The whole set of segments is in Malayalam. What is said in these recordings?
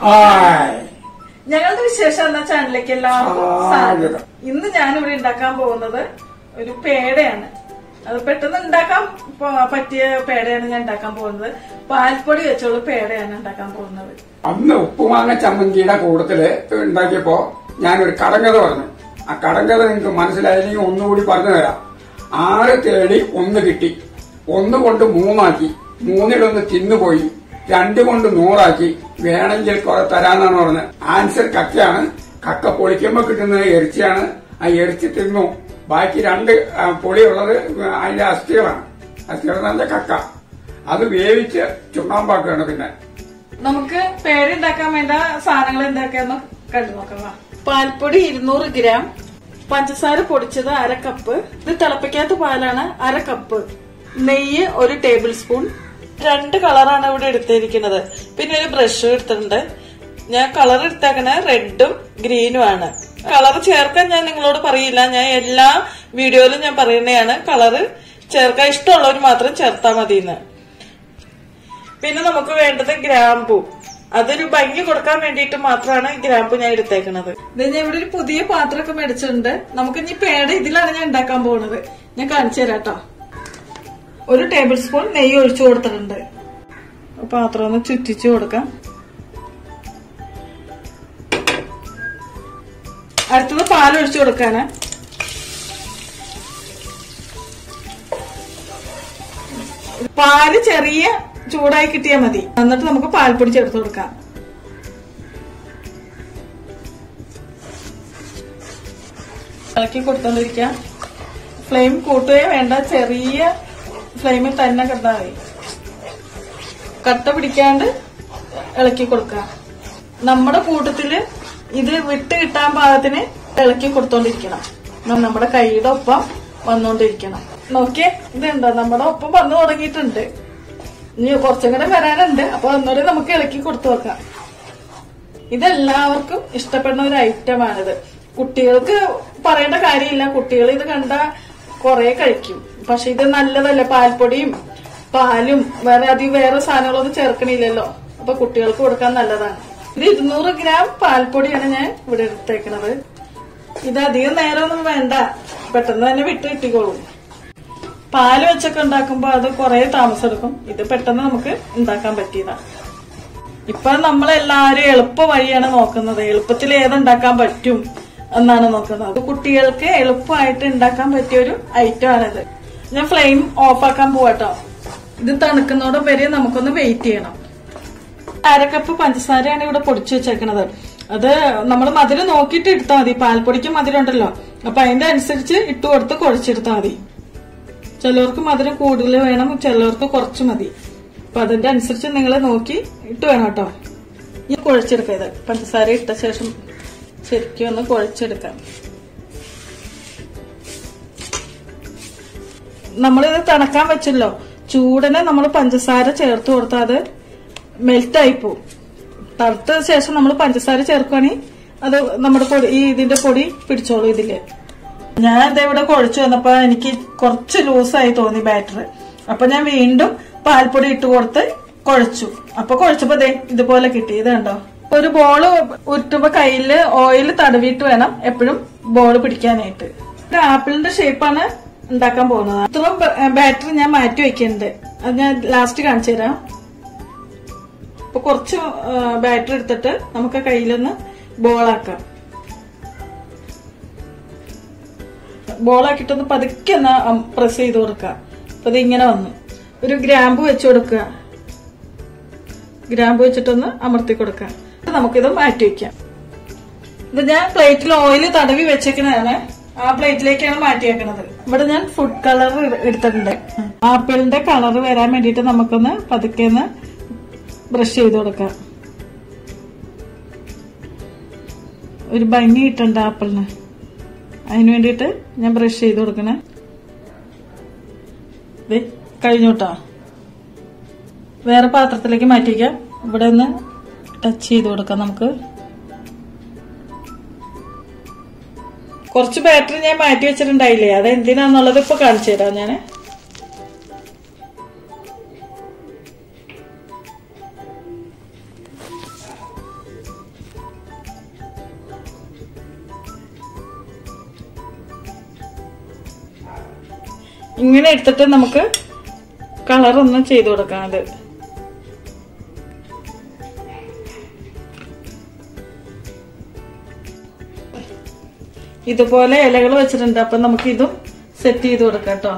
ഹായ് ഞങ്ങളുടെ വിശേഷം എന്ന ചാനലിലേക്ക് എല്ലാവർക്കും സ്വാഗതം. സ്വാഗതം ഇന്ന് ഞാനിവിടെ ഉണ്ടാക്കാൻ പോകുന്നത് ഒരു പേടയാണ് അത് പെട്ടെന്ന് ഉണ്ടാക്കാൻ പ- പറ്റിയ പേടയാണ് ഞാൻ ഉണ്ടാക്കാൻ പോകുന്നത് പാൽപ്പൊടി വെച്ചുള്ള പേടയാണ് ഉണ്ടാക്കാൻ പോകുന്നത് അന്ന് ഉപ്പുമാങ്ങ ചമ്മന്തിയുടെ കൂട്ടത്തില് ഉണ്ടാക്കിയപ്പോ ഞാനൊരു കടങ്കഥ പറഞ്ഞു ആ കടങ്കഥ നിങ്ങൾക്ക് മനസ്സിലായില്ലെങ്കിൽ ഒന്നുകൂടി പറഞ്ഞു തരാം ആറ് തേടി ഒന്ന് കിട്ടി ഒന്ന് കൊണ്ട് മൂന്നാക്കി മൂന്നിലൊന്ന് തിന്നുപോയി രണ്ട് കൊണ്ട് നൂറാക്കി വേണമെങ്കിൽ കുറെ തരാന്നാണ് പറഞ്ഞത് ആൻസർ കക്കയാണ് കക്ക പൊളിക്കുമ്പോ കിട്ടുന്നത് ഇറച്ചിയാണ് ആ ഇറച്ചി തിന്നു ബാക്കി രണ്ട് ആ, പൊളിയുള്ളത് അതിന്റെ അസ്ഥികളാണ് അസ്ഥികൾ നല്ല കക്ക അത് വേവിച്ച് ചുണ്ണാമ്പാക്കുകയാണ് പിന്നെ നമുക്ക് പേട ഉണ്ടാക്കാൻ വേണ്ട സാധനങ്ങൾ എന്തൊക്കെയാന്ന് കണ്ടു നോക്കാം വാ. പാൽപ്പൊടി ഇരുന്നൂറ് ഗ്രാം പഞ്ചസാര പൊടിച്ചത് അര കപ്പ് ഇത് തിളപ്പിക്കാത്ത പാലാണ് അര കപ്പ് നെയ്യ് ഒരു ടേബിൾ സ്പൂൺ രണ്ട് കളറാണ് ഇവിടെ എടുത്തിരിക്കുന്നത് പിന്നെ ഒരു ബ്രഷ് എടുത്തിട്ടുണ്ട് ഞാൻ കളർ എടുത്തേക്കണ റെഡും ഗ്രീനും ആണ് കളർ ചേർക്കാൻ ഞാൻ നിങ്ങളോട് പറയില്ല ഞാൻ എല്ലാ വീഡിയോയിലും ഞാൻ പറയുന്നതാണ് കളറ് ചേർക്കാൻ ഇഷ്ടമുള്ളവർ മാത്രം ചേർത്താൽ മതിയെന്ന് പിന്നെ നമുക്ക് വേണ്ടത് ഗ്രാമ്പു അതൊരു ഭംഗി കൊടുക്കാൻ വേണ്ടിയിട്ട് മാത്രമാണ് ഗ്രാമ്പു ഞാൻ എടുത്തേക്കുന്നത് ഇത് ഞാൻ ഇവിടെ ഒരു പുതിയ പാത്രമൊക്കെ മേടിച്ചിട്ടുണ്ട് നമുക്ക് ഇനി പേട ഇതിലാണ് ഞാൻ ഉണ്ടാക്കാൻ പോകുന്നത് ഞാൻ കാണിച്ചു തരാം കേട്ടോ ഒരു ടേബിൾ സ്പൂൺ നെയ്യ് ഒഴിച്ചു കൊടുത്തിട്ടുണ്ട് പാത്രം ഒന്ന് ചുറ്റിച്ചു കൊടുക്കാം അടുത്തത് പാൽ ഒഴിച്ചു കൊടുക്കാന് പാല് ചെറിയ ചൂടായി കിട്ടിയാൽ മതി എന്നിട്ട് നമുക്ക് പാൽപ്പൊടി ചേർത്ത് കൊടുക്കാം ഇളക്കി കൊടുത്തോണ്ടിരിക്കാം ഫ്ലെയിം കൂട്ടുകയോ വേണ്ട ചെറിയ ഫ്ലെയിമിൽ തന്നെ കിടന്നാൽ മതി കട്ട പിടിക്കാണ്ട് ഇളക്കി കൊടുക്കാം നമ്മുടെ കൂട്ടത്തില് ഇത് വിട്ട് കിട്ടാൻ പാകത്തിന് ഇളക്കി കൊടുത്തോണ്ടിരിക്കണം ന- നമ്മുടെ കൈയുടെ ഒപ്പം വന്നോണ്ടിരിക്കണം നോക്കിയേ ഇതുണ്ടോ നമ്മുടെ ഒപ്പം വന്നു തുടങ്ങിയിട്ടുണ്ട് ഇനി കുറച്ചും കൂടെ വരാനുണ്ട് അപ്പൊ ഒന്നുകൂടി നമുക്ക് ഇളക്കി കൊടുത്തു നോക്കാം ഇതെല്ലാവർക്കും ഇഷ്ടപ്പെടുന്ന ഒരു ഐറ്റമാണിത് കുട്ടികൾക്ക് പറയേണ്ട കാര്യമില്ല കുട്ടികൾ ഇത് കണ്ട കുറെ കഴിക്കും പക്ഷെ ഇത് നല്ലതല്ല പാൽപ്പൊടിയും പാലും വേറെ അധികം വേറെ സാധനങ്ങളൊന്നും ചേർക്കണില്ലല്ലോ അപ്പൊ കുട്ടികൾക്ക് കൊടുക്കാൻ നല്ലതാണ് ഇത് ഇരുന്നൂറ് ഗ്രാം പാൽപ്പൊടിയാണ് ഞാൻ ഇവിടെ എടുത്തേക്കണത് ഇത് അധികം നേരമൊന്നും വേണ്ട പെട്ടെന്ന് തന്നെ വിട്ട് കിട്ടിക്കോളും പാല് വെച്ചൊക്കെ ഉണ്ടാക്കുമ്പോ അത് കുറെ താമസം എടുക്കും ഇത് പെട്ടെന്ന് നമുക്ക് ഉണ്ടാക്കാൻ പറ്റിയതാണ് ഇപ്പൊ നമ്മളെല്ലാരും എളുപ്പ വഴിയാണ് നോക്കുന്നത് എളുപ്പത്തിൽ ഏതുണ്ടാക്കാൻ പറ്റും എന്നാണ് നോക്കുന്നത് അത് കുട്ടികൾക്ക് എളുപ്പമായിട്ട് ഉണ്ടാക്കാൻ പറ്റിയ ഒരു ഐറ്റം ആണിത് ഞാൻ ഫ്ലെയിം ഓഫ് ആക്കാൻ പോവാട്ടോ ഇത് തണുക്കുന്നതോടെ വരെ നമുക്കൊന്ന് വെയിറ്റ് ചെയ്യണം അരക്കപ്പ് പഞ്ചസാരയാണ് ഇവിടെ പൊടിച്ചു വെച്ചേക്കണത് അത് നമ്മൾ മധുരം നോക്കിയിട്ട് എടുത്താൽ മതി പാൽപ്പൊടിക്ക് മധുരം ഉണ്ടല്ലോ അപ്പൊ അതിന്റെ അനുസരിച്ച് ഇട്ട് കൊടുത്ത് കുഴച്ചെടുത്താൽ മതി ചിലവർക്ക് മധുരം കൂടുതൽ വേണം ചിലവർക്ക് കുറച്ച് മതി അപ്പൊ അതിന്റെ അനുസരിച്ച് നിങ്ങൾ നോക്കി ഇട്ട് വേണം കേട്ടോ ഈ കുഴച്ചെടുക്കാം ഇത് പഞ്ചസാര ഇട്ട ശേഷം ശരിക്കും ഒന്ന് കുഴച്ചെടുക്കാം നമ്മളിത് തണക്കാൻ വെച്ചല്ലോ ചൂടനെ നമ്മൾ പഞ്ചസാര ചേർത്ത് കൊടുത്താൽ അത് മെൽറ്റ് ആയി പോവും തണുത്ത ശേഷം നമ്മൾ പഞ്ചസാര ചേർക്കുകയാണെങ്കിൽ അത് നമ്മുടെ പൊടി ഈ ഇതിന്റെ പൊടി പിടിച്ചോളൂ ഇതില് ഞാൻ ഇതേവിടെ കുഴച്ചു വന്നപ്പോ എനിക്ക് കുറച്ച് ലൂസായി തോന്നി ബാറ്റർ അപ്പൊ ഞാൻ വീണ്ടും പാൽപ്പൊടി ഇട്ട് കൊടുത്ത് കുഴച്ചു അപ്പൊ കുഴച്ചപ്പോ ദേ ഇതുപോലെ കിട്ടി ഇത് കണ്ടോ ഒരു ബോള് ഉരുട്ടുമ്പോ കയ്യില് ഓയിൽ തടവിയിട്ട് വേണം എപ്പോഴും ബോൾ പിടിക്കാനായിട്ട് ഒരു ആപ്പിളിന്റെ ഷേപ്പാണ് ഉണ്ടാക്കാൻ പോകുന്നത് ഇത്രയും ബാറ്റർ ഞാൻ മാറ്റി വെക്കുന്നുണ്ട് അത് ഞാൻ ലാസ്റ്റ് കാണിച്ചു തരാം അപ്പൊ കുറച്ച് ബാറ്റർ എടുത്തിട്ട് നമുക്ക് കയ്യിലൊന്ന് ബോളാക്കാം ബോളാക്കിട്ടൊന്ന് പതുക്കെ ഒന്ന് പ്രസ് ചെയ്ത് കൊടുക്കുക അപ്പൊ ഇത് ഇങ്ങനെ വന്നു ഒരു ഗ്രാമ്പ് വെച്ച് കൊടുക്കുക ഗ്രാമ്പ് വെച്ചിട്ടൊന്ന് അമർത്തി കൊടുക്കുക ഇത് നമുക്കിത് മാറ്റി വെക്കാം ഇത് ഞാൻ പ്ലേറ്റിൽ ഓയിൽ തടവി വെച്ചേക്കുന്നതാണ് ആ പ്ലേറ്റിലേക്കാണ് മാറ്റി വെക്കുന്നത് ഇവിടെ ഞാൻ ഫുഡ് കളർ എടുത്തിട്ടുണ്ട് ആപ്പിളിന്റെ കളർ വരാൻ വേണ്ടിയിട്ട് നമുക്കൊന്ന് പതുക്കെ ഒന്ന് ബ്രഷ് ചെയ്ത് കൊടുക്കാം ഒരു ഭംഗി കിട്ടണ്ട ആപ്പിളിന് അതിന് വേണ്ടിയിട്ട് ഞാൻ ബ്രഷ് ചെയ്ത് കൊടുക്കണേ ദേ, കഴിഞ്ഞു കേട്ടോ വേറെ പാത്രത്തിലേക്ക് മാറ്റിക്കാം ഇവിടെ ഒന്ന് ടച്ച് ചെയ്ത് കൊടുക്കാം നമുക്ക് കുറച്ച് ബാറ്ററി ഞാൻ മാറ്റി വെച്ചിട്ടുണ്ടായില്ലേ അത് എന്തിനാന്നുള്ളത് ഇപ്പൊ കാണിച്ചു തരാം ഞാൻ ഇങ്ങനെ എടുത്തിട്ട് നമുക്ക് കളർ ഒന്ന് ചെയ്തു കൊടുക്കാം അത് ഇതുപോലെ ഇലകൾ വെച്ചിട്ടുണ്ട് അപ്പൊ നമുക്ക് ഇതും സെറ്റ് ചെയ്ത് കൊടുക്കാം കേട്ടോ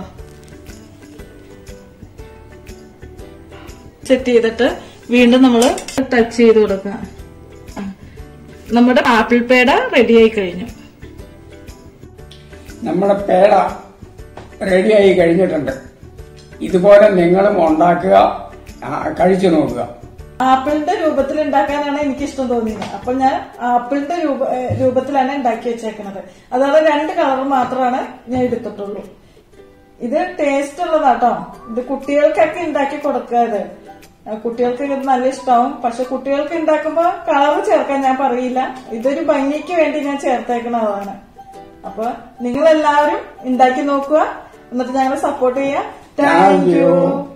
സെറ്റ് ചെയ്തിട്ട് വീണ്ടും നമ്മൾ ടച്ച് ചെയ്ത് കൊടുക്കാം നമ്മുടെ ആപ്പിൾ പേട റെഡി ആയി കഴിഞ്ഞു നമ്മുടെ പേട റെഡിയായി കഴിഞ്ഞിട്ടുണ്ട് ഇതുപോലെ നിങ്ങളും ഉണ്ടാക്കുക ആ, കഴിച്ചു നോക്കുക ആപ്പിളിന്റെ രൂപത്തിൽ ഉണ്ടാക്കാനാണ് എനിക്ക് ഇഷ്ടം തോന്നിയത് അപ്പൊ ഞാൻ ആപ്പിളിന്റെ രൂപ ഏഹ് രൂപത്തിലാണ് ഉണ്ടാക്കി വെച്ചേക്കുന്നത് അതായത് രണ്ട് കളർ മാത്രമാണ് ഞാൻ എടുത്തിട്ടുള്ളൂ ഇത് ടേസ്റ്റ് ഉള്ളതാട്ടോ ഇത് കുട്ടികൾക്കൊക്കെ ഉണ്ടാക്കി കൊടുക്കുക ഇത് ആ, കുട്ടികൾക്ക് ഇത് നല്ല ഇഷ്ടമാവും പക്ഷെ കുട്ടികൾക്ക് ഉണ്ടാക്കുമ്പോ കളർ ചേർക്കാൻ ഞാൻ പറയില്ല ഇതൊരു ഭംഗിക്ക് വേണ്ടി ഞാൻ ചേർത്തേക്കണതാണ് അപ്പൊ നിങ്ങൾ എല്ലാവരും ഉണ്ടാക്കി നോക്കുക എന്നിട്ട് ഞങ്ങളെ സപ്പോർട്ട് ചെയ്യുക താങ്ക് യു